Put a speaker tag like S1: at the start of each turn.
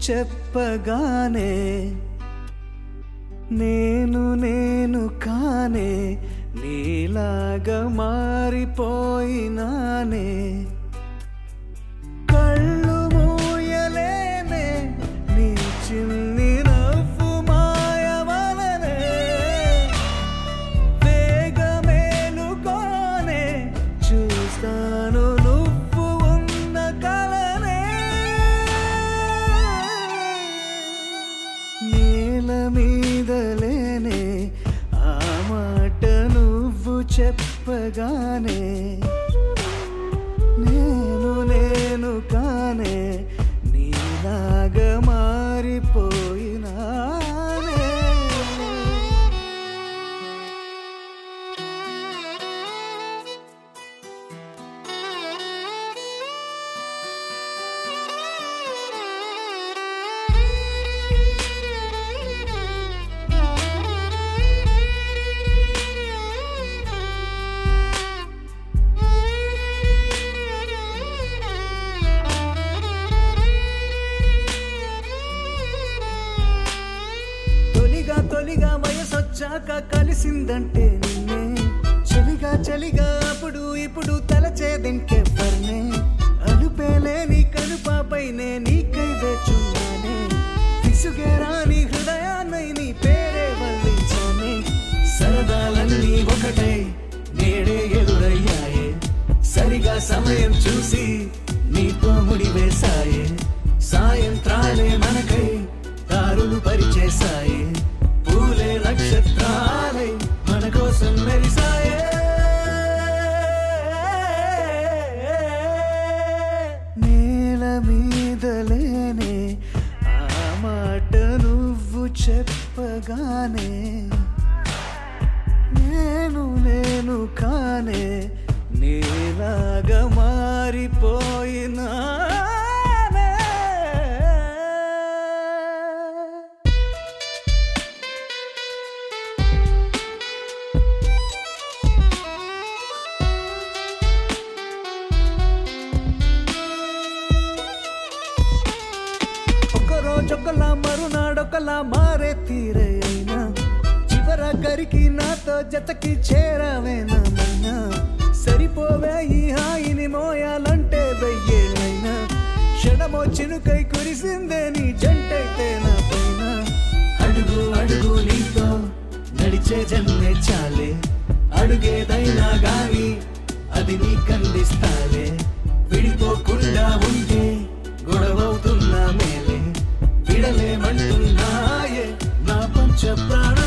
S1: చెప్పగానే నేను నేను కానే నీలాగా మారిపోయినానే కళ్ళు మూయలేనే నీ చిన్ని నవ్వు మాయవలనే వేగమేలుకోనే చూస్తాను నువ్వు ఉన్న కలనే నేల మీదలేనే ఆ మాట నువ్వు చెప్పగానే నేను నేను కానే నీలాగా మారిపోయినానే తొలిగా తొలిగా వయసొచ్చాక కలిసిందంటే నిన్నే చలిగా చలిగా అప్పుడు ఇప్పుడు తలచేదింకెవ్వర్నే అలుపేలేని కనుపాపైనే నీకై వేచున్నానే విసుగేరాని హృదయాన్నై నీ పేరే వల్లించానే సరదాలన్నీ ఒకటై నేడే ఎదురయ్యాయే సరిగా సమయం చూసి నీతో ముడి వేశాయే సాయంత్రాలే మనకై దారులు పరిచేశాయే పూలే నక్షత్రాలై మన కోసం మెరిసాయే నేల మీదలేనే ఆ మాట నువ్వు చెప్పగానే నేను నేను కానే నీలాగా మారిపోయినా ఒకరోజొకలా మరునాడొకలా మారే తీరే అయినా చివర గరికి నాతో జతకి చేరవేనమైనా సరిపోవే ఈ హాయిని మోయాలంటే వెయ్యేళ్ళైనా క్షణమో చినుకై కురిసిందే నీ జంటైతే నా పైన అడుగు అడుగు నీతో నడిచే జన్మే చాలే అడుగేదైనా గాని అది నీ కందిస్తాలే విడిపోకుండా ఉంటే గొడవవుతున్నా మేలే విడలేమంటున్నాయే నా పంచ ప్రాణ